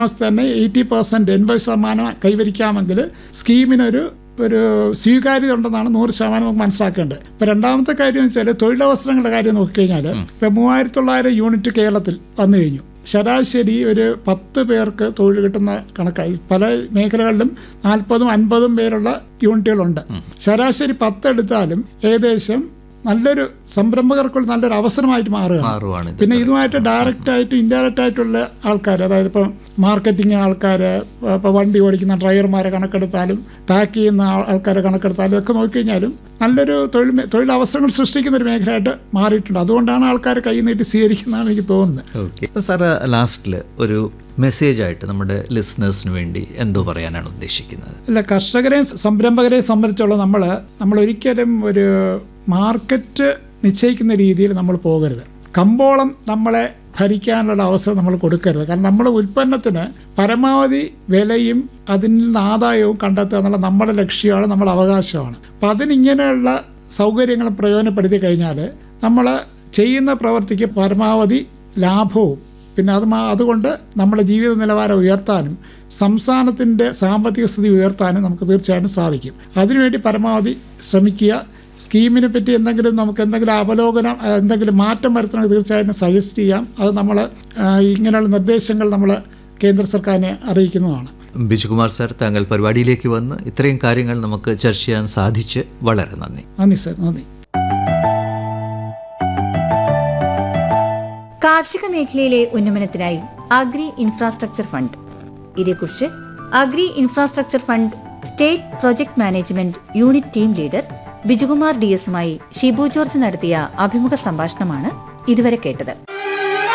മാസം തന്നെ eighty percent എൺപത് ശതമാനം കൈവരിക്കാമെങ്കിൽ സ്കീമിനൊരു ഒരു സ്വീകാര്യത ഉണ്ടെന്നാണ് നൂറ് ശതമാനം നമുക്ക് മനസ്സിലാക്കേണ്ടത് ഇപ്പോൾ രണ്ടാമത്തെ കാര്യം എന്ന് വെച്ചാൽ തൊഴിലവസരങ്ങളുടെ കാര്യം നോക്കിക്കഴിഞ്ഞാൽ ഇപ്പോൾ മൂവായിരത്തി തൊള്ളായിരം യൂണിറ്റ് കേരളത്തിൽ വന്നു കഴിഞ്ഞു ശരാശരി ഒരു പത്ത് പേർക്ക് തൊഴിൽ കിട്ടുന്ന കണക്കായി പല മേഖലകളിലും നാൽപ്പതും അൻപതും പേരുള്ള യൂണിറ്റുകളുണ്ട് ശരാശരി പത്ത് എടുത്താലും ഏകദേശം നല്ലൊരു സംരംഭകർക്കുള്ള നല്ലൊരു അവസരമായിട്ട് മാറുകയാണ് മാറുവാണ് ഇത് പിന്നെ ഇതുമായിട്ട് ഡയറക്റ്റ് ആയിട്ടും ഇൻഡയറക്റ്റ് ആയിട്ടുള്ള ആൾക്കാർ അതായത് ഇപ്പം മാർക്കറ്റിംഗ് ആൾക്കാർ ഇപ്പോൾ വണ്ടി ഓടിക്കുന്ന ഡ്രൈവർമാരെ കണക്കെടുത്താലും പാക്ക് ചെയ്യുന്ന ആൾ- ആൾക്കാരെ കണക്കെടുത്താലും ഒക്കെ നോക്കിക്കഴിഞ്ഞാലും നല്ലൊരു തൊഴിൽ മേ- തൊഴിലവസരങ്ങൾ സൃഷ്ടിക്കുന്ന ഒരു മേഖലയായിട്ട് മാറിയിട്ടുണ്ട് അതുകൊണ്ടാണ് ആൾക്കാർ കൈ നീട്ടി സ്വീകരിക്കുന്നതാണ് എനിക്ക് തോന്നുന്നത് ഓക്കെ അപ്പോൾ സാറ് ലാസ്റ്റിൽ ഒരു മെസ്സേജായിട്ട് നമ്മുടെ ലിസണേഴ്സിന് വേണ്ടി എന്തോ പറയാനാണ് ഉദ്ദേശിക്കുന്നത് അല്ല കർഷകരെയും സംരംഭകരെയും സംബന്ധിച്ചുള്ള നമ്മൾ നമ്മൾ ഒരിക്കലും ഒരു മാർക്കറ്റ് നിശ്ചയിക്കുന്ന രീതിയിൽ നമ്മൾ പോകരുത് കമ്പോളം നമ്മളെ ഭരിക്കാനുള്ള അവസരം നമ്മൾ കൊടുക്കരുത് കാരണം നമ്മുടെ ഉൽപ്പന്നത്തിന് പരമാവധി വിലയും അതിൽ നിന്ന് ആദായവും കണ്ടെത്തുക എന്നുള്ള നമ്മുടെ ലക്ഷ്യമാണ് നമ്മുടെ അവകാശമാണ് അപ്പം അതിനിങ്ങനെയുള്ള സൗകര്യങ്ങൾ പ്രയോജനപ്പെടുത്തി കഴിഞ്ഞാൽ നമ്മൾ ചെയ്യുന്ന പ്രവൃത്തിക്ക് പരമാവധി ലാഭവും പിന്നെ അത് മാ- അതുകൊണ്ട് നമ്മുടെ ജീവിത നിലവാരം ഉയർത്താനും സംസ്ഥാനത്തിൻ്റെ സാമ്പത്തിക സ്ഥിതി ഉയർത്താനും നമുക്ക് തീർച്ചയായിട്ടും സാധിക്കും അതിനുവേണ്ടി പരമാവധി ശ്രമിക്കുക സ്കീമിനെ പറ്റി എന്തെങ്കിലും നമുക്ക് എന്തെങ്കിലും അവലോകനം ആ, എന്തെങ്കിലും മാറ്റം വരുത്തണമെങ്കിൽ തീർച്ചയായിട്ടും സജസ്റ്റ് ചെയ്യാം അത് നമ്മൾ ഇങ്ങനെയുള്ള നിർദ്ദേശങ്ങൾ നമ്മൾ കേന്ദ്ര സർക്കാരിനെ അറിയിക്കുന്നതാണ് ബിജുകുമാർ സാർ താങ്കൾ പരിപാടിയിലേക്ക് വന്ന് ഇത്രയും കാര്യങ്ങൾ നമുക്ക് ചർച്ച ചെയ്യാൻ സാധിച്ച് വളരെ നന്ദി നന്ദി സർ നന്ദി കാർഷിക മേഖലയിലെ ഉന്നമനത്തിനായി അഗ്രി ഇൻഫ്രാസ്ട്രക്ചർ ഫണ്ട് ഇതേക്കുറിച്ച് agri infrastructure fund state project management unit team leader Bijukumar D എസുമായി ഷിബു ജോർജ് നടത്തിയ അഭിമുഖ സംഭാഷണമാണ് ഇതുവരെ കേട്ടത്